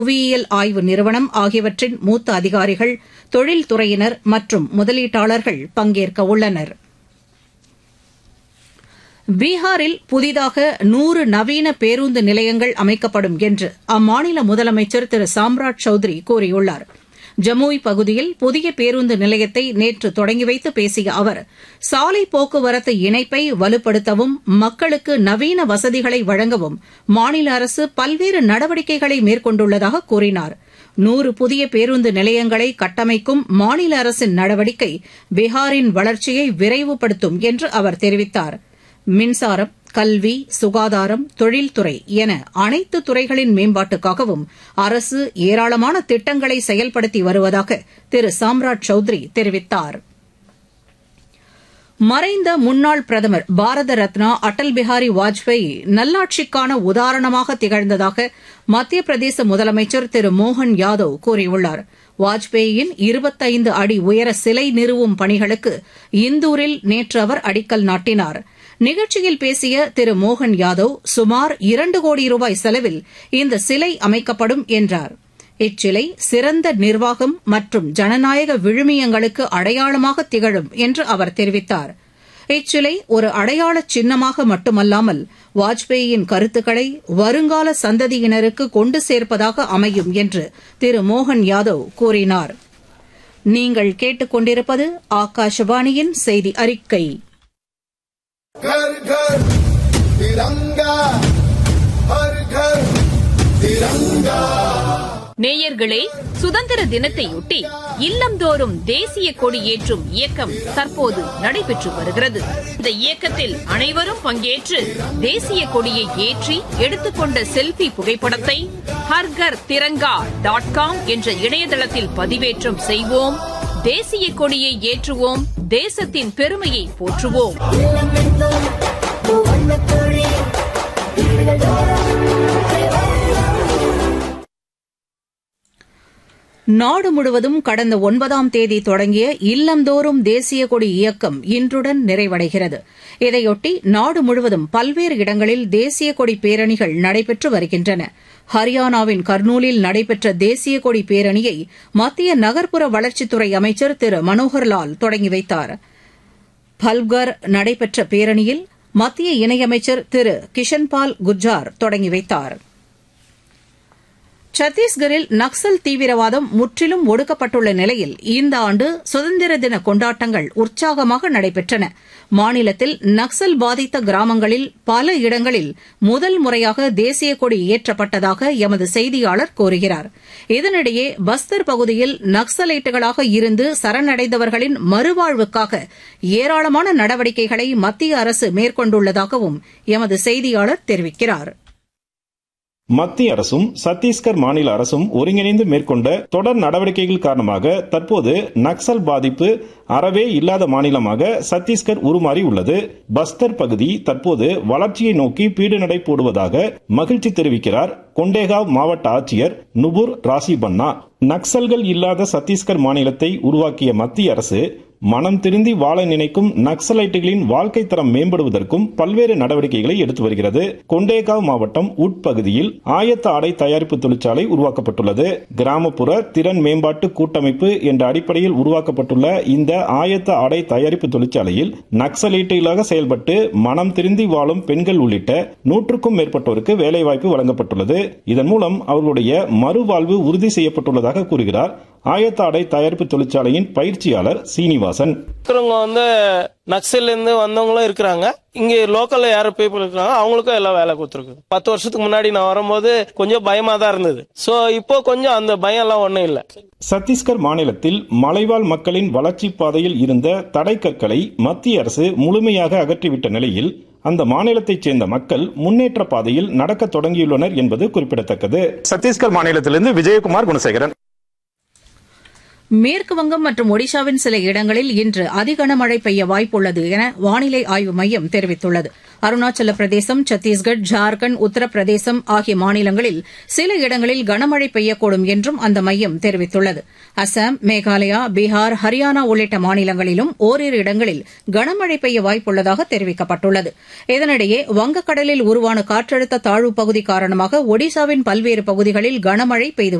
புவியியல் ஆய்வு நிறுவனம் ஆகியவற்றின் மூத்த அதிகாரிகள் தொழில்துறையினர் மற்றும் முதலீட்டாளர்கள் பங்கேற்க உள்ளனர் பீகாரில் புதிதாக நூறு நவீன பேருந்து நிலையங்கள் அமைக்கப்படும் என்று அம்மாநில முதலமைச்சர் திரு சாம்ராட் சௌத்ரி கூறியுள்ளார் ஜமுய் பகுதியில் புதிய பேருந்து நிலையத்தை நேற்று தொடங்கி வைத்து பேசிய அவர் சாலை போக்குவரத்து இணைப்பை வலுப்படுத்தவும் மக்களுக்கு நவீன வசதிகளை வழங்கவும் மாநில அரசு பல்வேறு நடவடிக்கைகளை மேற்கொண்டுள்ளதாக கூறினார் நூறு புதிய பேருந்து நிலையங்களை கட்டமைக்கும் மாநில அரசின் நடவடிக்கை பீகாரின் வளர்ச்சியை விரைவுபடுத்தும் என்று அவர் தெரிவித்தார் மின்சாரம் கல்வி சுகாதாரம் தொழில்துறை என அனைத்து துறைகளின் மேம்பாட்டுக்காகவும் அரசு ஏராளமான திட்டங்களை செயல்படுத்தி வருவதாக திரு சாம்ராட் சௌத்ரி தெரிவித்தார் மறைந்த முன்னாள் பிரதமர் பாரத ரத்னா அடல் பிஹாரி வாஜ்பேயி நல்லாட்சிக்கான உதாரணமாக திகழ்ந்ததாக மத்திய பிரதேச முதலமைச்சர் திரு மோகன் யாதவ் கூறியுள்ளார் வாஜ்பேயியின் இருபத்தைந்து அடி உயர சிலை நிறுவும் பணிகளுக்கு இந்தூரில் நேற்று அவர் அடிக்கல் நாட்டினார் நிகழ்ச்சியில் பேசிய திரு மோகன் யாதவ் சுமார் இரண்டு கோடி ரூபாய் செலவில் இந்த சிலை அமைக்கப்படும் என்றார் இச்சிலை சிறந்த நிர்வாகம் மற்றும் ஜனநாயக விழுமியங்களுக்கு அடையாளமாக திகழும் என்று அவர் தெரிவித்தார் இச்சிலை ஒரு அடையாள சின்னமாக மட்டுமல்லாமல் வாஜ்பேயியின் கருத்துக்களை வருங்கால சந்ததியினருக்கு கொண்டு சேர்ப்பதாக அமையும் என்று திரு மோகன் யாதவ் கூறினார் நீங்கள் கேட்டுக்கொண்டிருப்பது ஆகாஷவாணியின் செய்தி அறிக்கை घर घर तिरंगा हर घर तिरंगा நேயர்களே சுதந்திர தினத்தையொட்டி இல்லந்தோறும் தேசிய கொடி ஏற்றும் இயக்கம் தற்போது நடைபெற்று வருகிறது இந்த இயக்கத்தில் அனைவரும் பங்கேற்று தேசிய கொடியை ஏற்றி எடுத்துக்கொண்ட செல்பி புகைப்படத்தை ஹர்கர் திரங்கா டாட் காம் என்ற இணையதளத்தில் பதிவேற்றம் செய்வோம் தேசிய கொடியை ஏற்றுவோம் தேசத்தின் பெருமையை போற்றுவோம் நாடு முழுவதும் கடந்த ஒன்பதாம் தேதி தொடங்கிய இல்லந்தோறும் தேசிய கொடி இயக்கம் இன்றுடன் நிறைவடைகிறது இதையொட்டி நாடு முழுவதும் பல்வேறு இடங்களில் தேசிய கொடி பேரணிகள் நடைபெற்று வருகின்றன ஹரியானாவின் கர்னூலில் நடைபெற்ற தேசிய கொடி பேரணியை மத்திய நகர்ப்புற வளர்ச்சித்துறை அமைச்சர் திரு மனோகர்லால் தொடங்கி வைத்தார் பல்கர் நடைபெற்ற பேரணியில் மத்திய இணையமைச்சர் திரு கிஷன்பால் குர்ஜார் தொடங்கி வைத்தாா் சத்தீஸ்கரில் நக்சல் தீவிரவாதம் முற்றிலும் ஒடுக்கப்பட்டுள்ள நிலையில் இந்த ஆண்டு சுதந்திர தின கொண்டாட்டங்கள் உற்சாகமாக நடைபெற்றன மாநிலத்தில் நக்சல் பாதித்த கிராமங்களில் பல இடங்களில் முதல் முறையாக தேசிய கொடி ஏற்றப்பட்டதாக எமது செய்தியாளர் கூறுகிறார் இதனிடையே பஸ்தர் பகுதியில் நக்சலைட்டுகளாக இருந்து சரணடைந்தவர்களின் மறுவாழ்வுக்காக ஏராளமான நடவடிக்கைகளை மத்திய அரசு மேற்கொண்டுள்ளதாகவும் எமது செய்தியாளர் தெரிவிக்கிறாா் மத்திய அரசும் சத்தீஸ்கர் மாநில அரசும் ஒருங்கிணைந்து மேற்கொண்ட தொடர் நடவடிக்கைகள் காரணமாக தற்போது நக்சல் பாதிப்பு அறவே இல்லாத மாநிலமாக சத்தீஸ்கர் உருமாறி உள்ளது பஸ்தர் பகுதி தற்போது வளர்ச்சியை நோக்கி பீடுநடை போடுவதாக மகிழ்ச்சி தெரிவிக்கிறார் கொண்டேகாவ் மாவட்ட ஆட்சியர் நுபுர் ராசி பன்னா நக்சல்கள் இல்லாத சத்தீஸ்கர் மாநிலத்தை உருவாக்கிய மத்திய அரசு மனம் திருந்தி வாழ நினைக்கும் நக்சலைட்டுகளின் வாழ்க்கை தரம் மேம்படுவதற்கும் பல்வேறு நடவடிக்கைகளை எடுத்து வருகிறது கொண்டேகாவ் மாவட்டம் உட்பகுதியில் ஆயத்த ஆடை தயாரிப்பு தொழிற்சாலை உருவாக்கப்பட்டுள்ளது கிராமப்புற திறன் மேம்பாட்டு கூட்டமைப்பு என்ற அடிப்படையில் உருவாக்கப்பட்டுள்ள இந்த ஆயத்த ஆடை தயாரிப்பு தொழிற்சாலையில் நக்சலைட்டுகளாக செயல்பட்டு மனம் திருந்தி வாழும் பெண்கள் உள்ளிட்ட நூற்றுக்கும் மேற்பட்டோருக்கு வேலைவாய்ப்பு வழங்கப்பட்டுள்ளது இதன் மூலம் அவர்களுடைய மறுவாழ்வு உறுதி செய்யப்பட்டுள்ளதாக கூறுகிறார் ஆயத்த ஆடை தயாரிப்பு தொழிற்சாலையின் பயிற்சியாளர் சீனிவாசன் இருக்கிறவங்க வந்து நக்சல்ல இருந்து வந்தவங்களும் இருக்கிறாங்க இங்க லோக்கல்ல யார பீப்புள் இருக்காங்க அவங்களுக்கும் எல்லாம் வேலை கொடுத்துருக்கு பத்து வருஷத்துக்கு முன்னாடி நான் வரும்போது கொஞ்சம் பயமா தான் இருந்தது சோ இப்போ கொஞ்சம் அந்த பயம் எல்லாம் ஒண்ணும் இல்ல சத்தீஸ்கர் மாநிலத்தில் மலைவாழ் மக்களின் வளர்ச்சி பாதையில் இருந்த தடைக்கற்களை மத்திய அரசு முழுமையாக அகற்றிவிட்ட நிலையில் அந்த மாநிலத்தைச் சேர்ந்த மக்கள் முன்னேற்ற பாதையில் நடக்க தொடங்கியுள்ளனர் என்பது குறிப்பிடத்தக்கது சத்தீஸ்கர் மாநிலத்திலிருந்து விஜயகுமார் குணசேகரன் மேற்குவங்கம் மற்றும் ஒடிஷாவின் சில இடங்களில் இன்று அதிகனமழை பெய்ய வாய்ப்புள்ளது என வானிலை ஆய்வு மையம் தெரிவித்துள்ளது அருணாச்சல பிரதேசம் சத்தீஸ்கர் ஜார்க்கண்ட் உத்தரப்பிரதேசம் ஆகிய மாநிலங்களில் சில இடங்களில் கனமழை பெய்யக்கூடும் என்றும் அந்த மையம் தெரிவித்துள்ளது அசாம் மேகாலயா பீகார் ஹரியானா உள்ளிட்ட மாநிலங்களிலும் ஓரிரு இடங்களில் கனமழை பெய்ய வாய்ப்புள்ளதாக தெரிவிக்கப்பட்டுள்ளது இதனிடையே வங்கக்கடலில் உருவான காற்றழுத்த தாழ்வுப் பகுதி காரணமாக ஒடிசாவின் பல்வேறு பகுதிகளில் கனமழை பெய்து